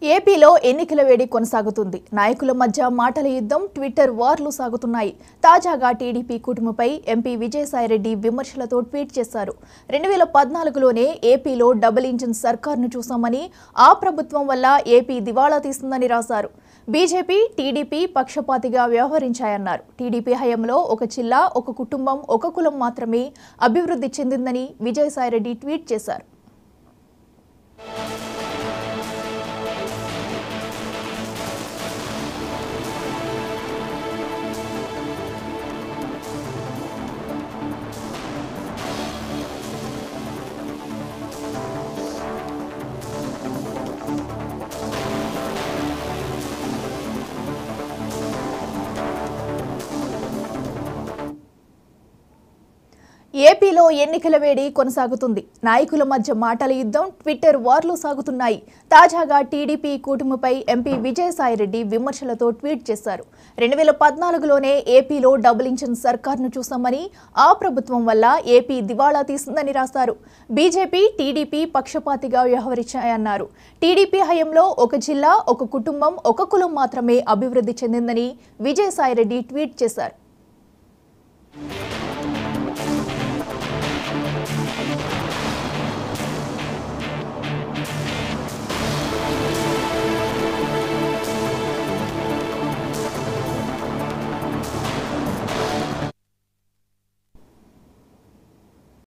ఏపీలో ఎన్నికల వేడి కొనసాగుతుంది నాయకుల మధ్య మాటల యుద్ధం ట్విట్టర్ వార్లు సాగుతున్నాయి తాజాగా టీడీపీ కుటుంబపై ఎంపీ విజయసాయిరెడ్డి విమర్శలతో ట్వీట్ చేశారు రెండు వేల పద్నాలుగులోనే ఏపీలో డబుల్ ఇంజిన్ సర్కార్ను చూశామని ఆ ప్రభుత్వం వల్ల ఏపీ దివాళా తీస్తుందని రాశారు బీజేపీ టీడీపీ పక్షపాతిగా వ్యవహరించాయన్నారు టీడీపీ హయాంలో ఒక జిల్లా ఒక కుటుంబం ఒక కులం మాత్రమే అభివృద్ధి చెందిందని విజయసాయిరెడ్డి ట్వీట్ చేశారు ఏపీలో ఎన్నికల వేడి కొనసాగుతుంది నాయకుల మధ్య మాటల యుద్ధం ట్విట్టర్ వార్లు సాగుతున్నాయి తాజాగా టీడీపీ కూటమిపై ఎంపీ విజయసాయిరెడ్డి విమర్శలతో ట్వీట్ చేశారు రెండు వేల పద్నాలుగులోనే ఏపీలో డబుల్ ఇంజిన్ సర్కార్ను చూసామని ఆ ప్రభుత్వం వల్ల ఏపీ దివాళా తీసిందని రాశారు బీజేపీ టీడీపీ పక్షపాతిగా వ్యవహరించాయన్నారు టీడీపీ హయంలో ఒక జిల్లా ఒక కుటుంబం ఒక కులం మాత్రమే అభివృద్ధి చెందిందని విజయసాయిరెడ్డి ట్వీట్ చేశారు